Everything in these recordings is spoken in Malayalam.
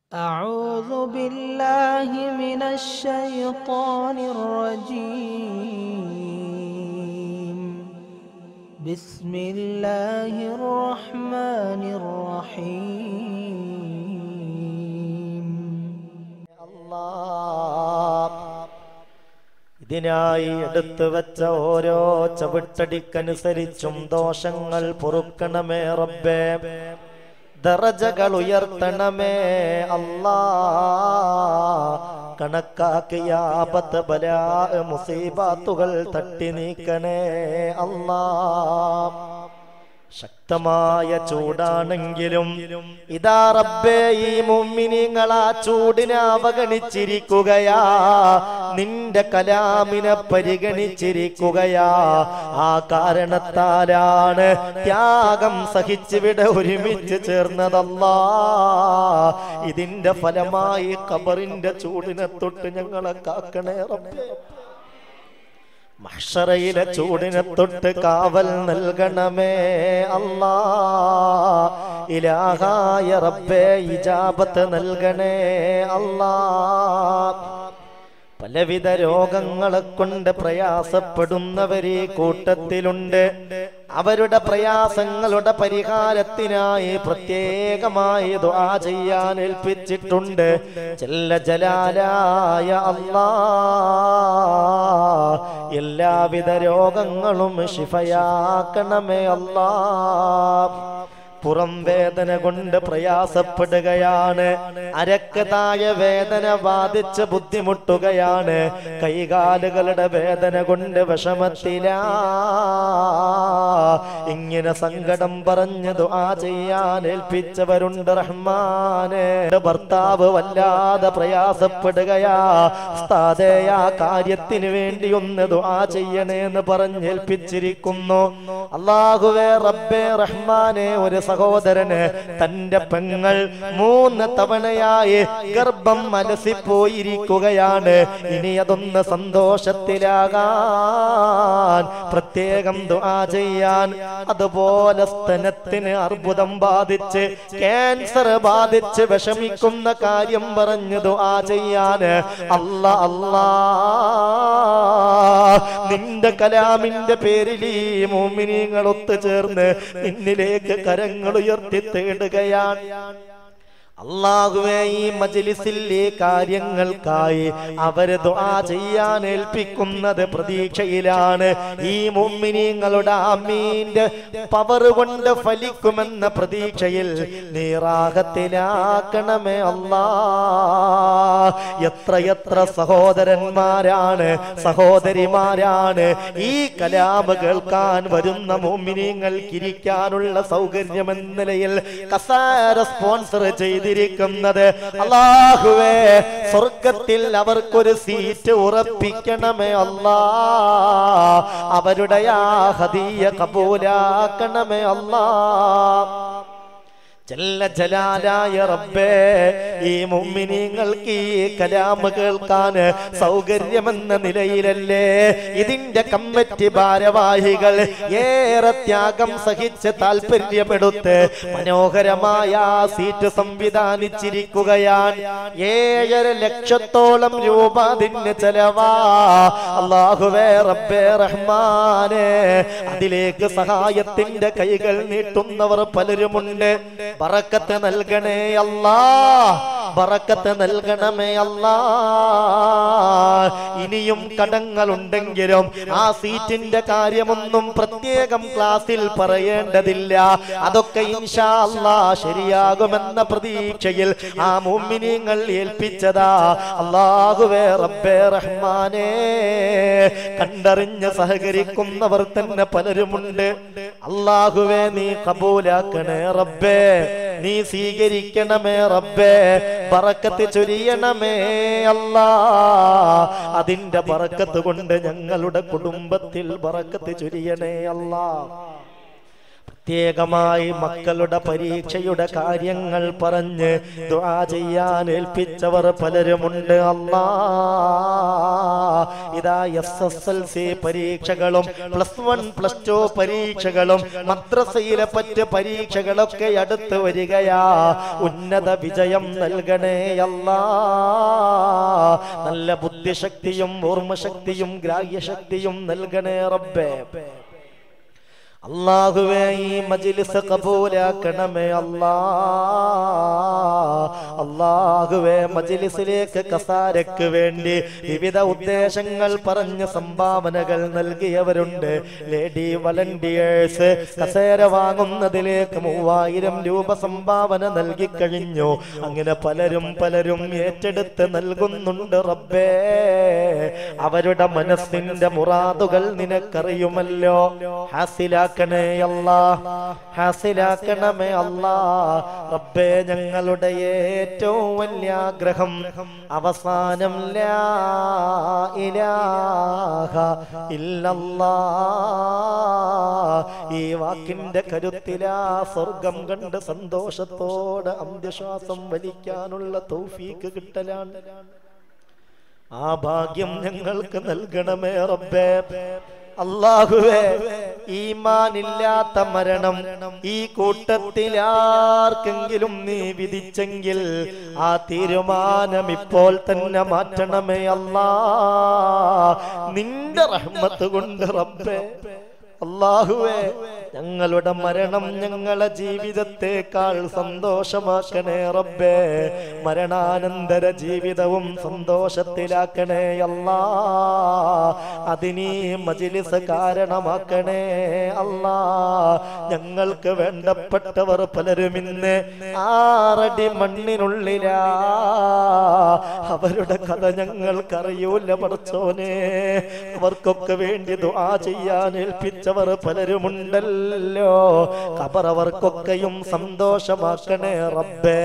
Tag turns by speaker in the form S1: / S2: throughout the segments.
S1: أعوذ بالله من الشيطان الرجيم بسم الله الرحمن الرحيم
S2: അല്ലാ. ഇതിനായി എടുത്തു വെച്ച ഓരോ ചവിട്ടടിക്കനുസരിച്ചും ദോഷങ്ങൾ പൊറുക്കണമേ റബ്ബേ ദറജകൾ ഉയർത്തണമേ അല്ലാ കണക്കാക്കിയ ആപത്ത് ബലാ മുസീബാത്തുകൾ തട്ടി നീക്കണേ അല്ലാ ശക്തമായ ചൂടാണെങ്കിലും ഇതാ റബ്ബേ ഈ മുമ്മിനിങ്ങൾ ആ ചൂടിനെ അവഗണിച്ചിരിക്കുകയാ നിന്റെ കലാമിനെ പരിഗണിച്ചിരിക്കുകയാ ആ കാരണത്താലാണ് ത്യാഗം സഹിച്ചിവിടെ ഒരുമിച്ച് ചേർന്നതല്ലാ ഇതിന്റെ ഫലമായി ഖബറിന്റെ ചൂടിനെ തൊട്ട് ഞങ്ങളെ കാക്കണേ റബ്ബേ മഹ്ഷറയിലെ ചൂടിനെ തൊട്ട് കാവൽ നൽകണമേ അല്ലാ ഇലാഹായ റബ്ബേ ഇജാബത്ത് നൽകണേ അല്ലാ പലവിധ രോഗങ്ങളെ കൊണ്ട് പ്രയാസപ്പെടുന്നവര് ഈ കൂട്ടത്തിലുണ്ട് അവരുടെ പ്രയാസങ്ങളുടെ പരിഹാരത്തിനായി പ്രത്യേകമായി ദുആ ചെയ്യാൻ ഏൽപ്പിച്ചിട്ടുണ്ട് ജല്ല ജലാലായ അല്ലാ എല്ലാവിധ രോഗങ്ങളും ശിഫയാക്കണമേ അല്ലാ പുറം വേദന കൊണ്ട് പ്രയാസപ്പെടുകയാണ് അരക്ക് താഴെ വേദന ബാധിച്ച് ബുദ്ധിമുട്ടുകയാണ് കൈകാലുകളുടെ വേദന കൊണ്ട് വിഷമത്തില ഇങ്ങനെ സങ്കടം പറഞ്ഞ് ദുആ ചെയ്യാൻ ഏൽപ്പിച്ചവരുണ്ട് റഹ്മാന് എന്റെ ഭർത്താവ് വല്ലാതെ പ്രയാസപ്പെടുകയാ ഉസ്താദേ ആ കാര്യത്തിന് വേണ്ടി ഒന്ന് ദുആ ചെയ്യണേ എന്ന് പറഞ്ഞേൽപ്പിച്ചിരിക്കുന്നു അള്ളാഹുവേ റബ്ബേ റഹ്മാനെ ഒരു സഹോദരന് തന്റെ പെങ്ങൾ മൂന്ന് തവണയായി ഗർഭം അലസിപ്പോയിരിക്കുകയാണ് ഇനി അതൊന്ന് സന്തോഷത്തിലാകാൻ പ്രത്യേകം ദുആ ചെയ്യാൻ അതുപോലെ സ്തനത്തിന് അർബുദം ബാധിച്ച് ക്യാൻസർ ബാധിച്ച് വിഷമിക്കുന്ന കാര്യം പറഞ്ഞു ദുആ ചെയ്യാൻ അല്ല അല്ലാ നിന്റെ കലാമിന്റെ പേരിൽ ഈ മോമിനിങ്ങൾ ഒത്തുചേർന്ന് നിന്നിലേക്ക് കരങ്ങൾ ഉയർത്തി തേടുകയാണ് അള്ളാഹുവേ ഈ മജ്ലിസിൽ ഈ കാര്യങ്ങൾക്കായി അവര് ദുആ ചെയ്യാൻ ഏൽപ്പിക്കുന്നത് പ്രതീക്ഷയിലാണ് ഈ മുമ്മിനിങ്ങളുടെ അമീന്റെ പവർ കൊണ്ട് ഫലിക്കുമെന്ന പ്രതീക്ഷയിൽ നീറാഹത്തിലാക്കണമേ അല്ലാ എത്ര എത്ര സഹോദരന്മാരാണ് സഹോദരിമാരാണ് ഈ കലാമ് കേൾക്കാൻ വരുന്ന മുമ്മിനിങ്ങൾക്ക് ഇരിക്കാനുള്ള സൗകര്യം എന്ന നിലയിൽ കസാര സ്പോൺസർ ചെയ്തിരിക്കുന്നത് അള്ളാഹുവേ സ്വർഗത്തിൽ അവർക്കൊരു സീറ്റ് ഉറപ്പിക്കണമേ അല്ലാ അവരുടെ ആ ഹദിയ കബൂലാക്കണമേ അല്ലാ ജല്ല ജലാലായ റബ്ബേ ഈ മുമ്മിനിങ്ങൾക്ക് ഈ കലാമ് കേൾക്കാൻ സൗകര്യമെന്ന നിലയിലല്ലേ ഇതിന്റെ കമ്മിറ്റി ഭാരവാഹികൾ ഏറെ ത്യാഗം സഹിച്ച് താല്പര്യമെടുത്ത് മനോഹരമായ ആ സീറ്റ് സംവിധാനിച്ചിരിക്കുകയാണ് ഏഴര ലക്ഷത്തോളം രൂപ അതിന് ചെലവാ അള്ളാഹുവേ റബ്ബേ റഹ്മാനെ അതിലേക്ക് സഹായത്തിന്റെ കൈകൾ നീട്ടുന്നവർ പലരുമുണ്ട് ബറക്കത്ത് നൽകണേ അല്ലാ ബറക്കത്ത് നൽകണമേ അല്ലാ ഇനിയും കടങ്ങളുണ്ടെങ്കിലും ആ സീറ്റിന്റെ കാര്യമൊന്നും പ്രത്യേകം ക്ലാസ്സിൽ പറയേണ്ടതില്ല അതൊക്കെ ഇൻഷാ അല്ലാ ശരിയാകുമെന്ന പ്രതീക്ഷയിൽ ആ മുമ്മിനിങ്ങൾ ഏൽപ്പിച്ചതാ അള്ളാഹുവേ റബ്ബേ റഹ്മാനേ കണ്ടറിഞ്ഞ് സഹകരിക്കുന്നവർ തന്നെ പലരുമുണ്ട് അള്ളാഹുവേ നീ കബൂലാക്കണേ റബ്ബേ നീ സ്വീകരിക്കണമേ റബ്ബേ ബറക്കത്ത് ചൊരിയണമേ അല്ലാ അതിന്റെ ബറക്കത്ത് കൊണ്ട് ഞങ്ങളുടെ കുടുംബത്തിൽ ബറക്കത്ത് ചൊരിയണേ അല്ലാ പ്രത്യേകമായി മക്കളുടെ പരീക്ഷയുടെ കാര്യങ്ങൾ പറഞ്ഞ് ദുആ ചെയ്യാൻ ഏൽപ്പിച്ചവർ പലരുമുണ്ട് അല്ലാ ഇതാ എസ് എസ് എൽ സി പരീക്ഷകളും പ്ലസ് വൺ പ്ലസ് ടു പരീക്ഷകളും മദ്രസയിലെ പറ്റ് പരീക്ഷകളൊക്കെ അടുത്ത് വരികയാ ഉന്നത വിജയം നൽകണേ അല്ലാ നല്ല ബുദ്ധിശക്തിയും ഓർമ്മശക്തിയും ഗ്രാഹ്യശക്തിയും നൽകണേ റബ്ബേ അള്ളാഹുവേ ഈ മജിലിസ് കബൂലാക്കണമേ അല്ലാ അള്ളാഹുവേ മജിലിസിലേക്ക് കസാരക്ക് വേണ്ടി വിവിധ ഉദ്ദേശങ്ങൾ പറഞ്ഞ് സംഭാവനകൾ നൽകിയവരുണ്ട് ലേഡി വളണ്ടിയേഴ്സ് കസേര വാങ്ങുന്നതിലേക്ക് മൂവായിരം രൂപ സംഭാവന നൽകി കഴിഞ്ഞു അങ്ങനെ പലരും പലരും ഏറ്റെടുത്ത് നൽകുന്നുണ്ട് റബ്ബേ അവരുടെ മനസ്സിന്റെ മുറാദുകൾ നിനക്കറിയുമല്ലോ ഹാസിലാക്കണേ അല്ലാ ഹാസിലാക്കണമേ അല്ലാ റബ്ബേ ഞങ്ങളുടെ ഏറ്റവും വലിയ ആഗ്രഹം അവസാനം ലാ ഇലാഹ ഇല്ലല്ലാ ഈ വാക്കിന്റെ കരുത്തിലാ സ്വർഗം കണ്ട് സന്തോഷത്തോടെ അന്ത്യശ്വാസം വലിക്കാനുള്ള തൗഫീക്ക് കിട്ടലാണ് ആ ഭാഗ്യം ഞങ്ങൾക്ക് നൽകണമേ റബ്ബേ അള്ളാഹുവേ ഈമാനില്ലാത്ത മരണം ഈ കൂട്ടത്തിൽ ആർക്കെങ്കിലും നീ വിധിച്ചെങ്കിൽ ആ തീരുമാനം ഇപ്പോൾ തന്നെ മാറ്റണമേ അല്ലാ നിന്റെ റഹ്മത്ത് കൊണ്ട് റബ്ബേ അള്ളാഹുവേ ഞങ്ങളുടെ മരണം ഞങ്ങളെ ജീവിതത്തെക്കാൾ സന്തോഷമാക്കണേ റബ്ബേ മരണാനന്തര ജീവിതവും സന്തോഷത്തിലാക്കണേ അല്ലാ അതിനീ മജിലിസ് കാരണമാക്കണേ അല്ലാ ഞങ്ങൾക്ക് വേണ്ടപ്പെട്ടവർ പലരും ഇന്ന് ആറടി മണ്ണിനുള്ളിലാ അവരുടെ കഥ ഞങ്ങൾക്കറിയൂല പടച്ചോനെ അവർക്കൊക്കെ വേണ്ടി ദുആ ചെയ്യാൻ ഏൽപ്പിച്ചവർ പലരുമുണ്ടല്ലോ ഖബറവർക്കൊക്കെയും സന്തോഷമാക്കണേ റബ്ബേ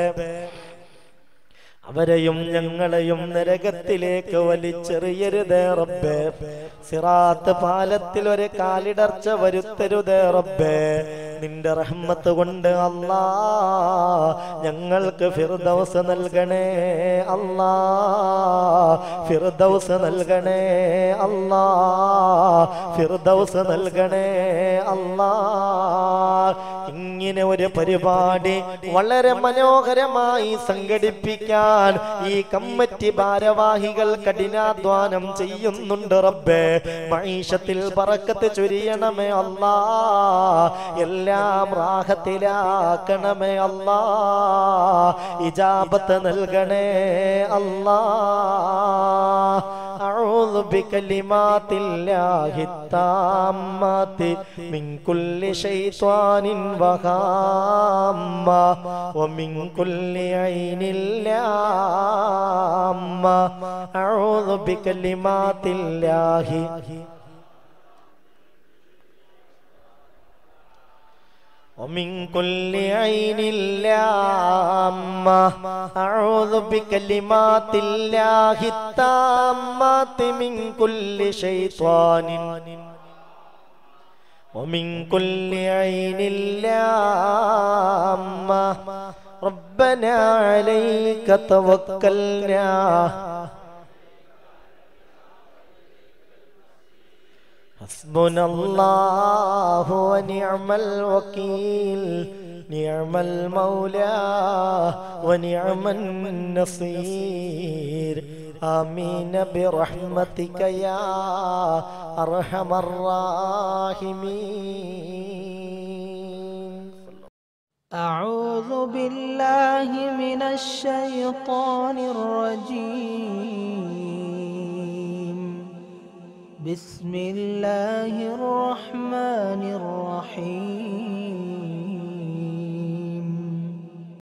S2: അവരെയും ഞങ്ങളെയും നരകത്തിലേക്ക് വലിച്ചെറിയരുതേ റബ്ബേ സിറാത്ത് പാലത്തിൽ ഒരു കാലിടർച്ച വരുത്തരുതേ റബ്ബേ നിന്റെ റഹ്മത്ത് കൊണ്ട് അല്ലാ ഞങ്ങൾക്ക് ഫിർദൗസ് നൽകണേ അല്ലാ ഫിർദൗസ് നൽകണേ അല്ലാ ഫിർദൗസ് നൽകണേ അല്ലാ ഇങ്ങനെ ഒരു പരിപാടി വളരെ മനോഹരമായി സംഘടിപ്പിക്കാൻ ഈ കമ്മിറ്റി ഭാരവാഹികൾ കഠിനാധ്വാനം ചെയ്യുന്നുണ്ട് റബ്ബേ മൈഷത്തിൽ പറക്കത്ത് ചൊരിയണമേ അല്ലാ എല്ലാം റാഹത്തിലാക്കണമേ അല്ലാ ഇജാബത്ത് നൽകണേ അല്ലാ أعوذ بكلمات الله التامات من كل شيطان وهامة ومن كل عين لامة أعوذ بكلمات الله ومن كل عين لامة أعوذ بكلمات الله التامات من كل شيطان ومن كل عين لامة ربنا عليك توكلنا حسبنا الله ونعم الوكيل نعم المولى ونعم النصير آمين برحمتك يا أرحم الراحمين
S1: أعوذ بالله من الشيطان الرجيم بسم الله الرحمن الرحيم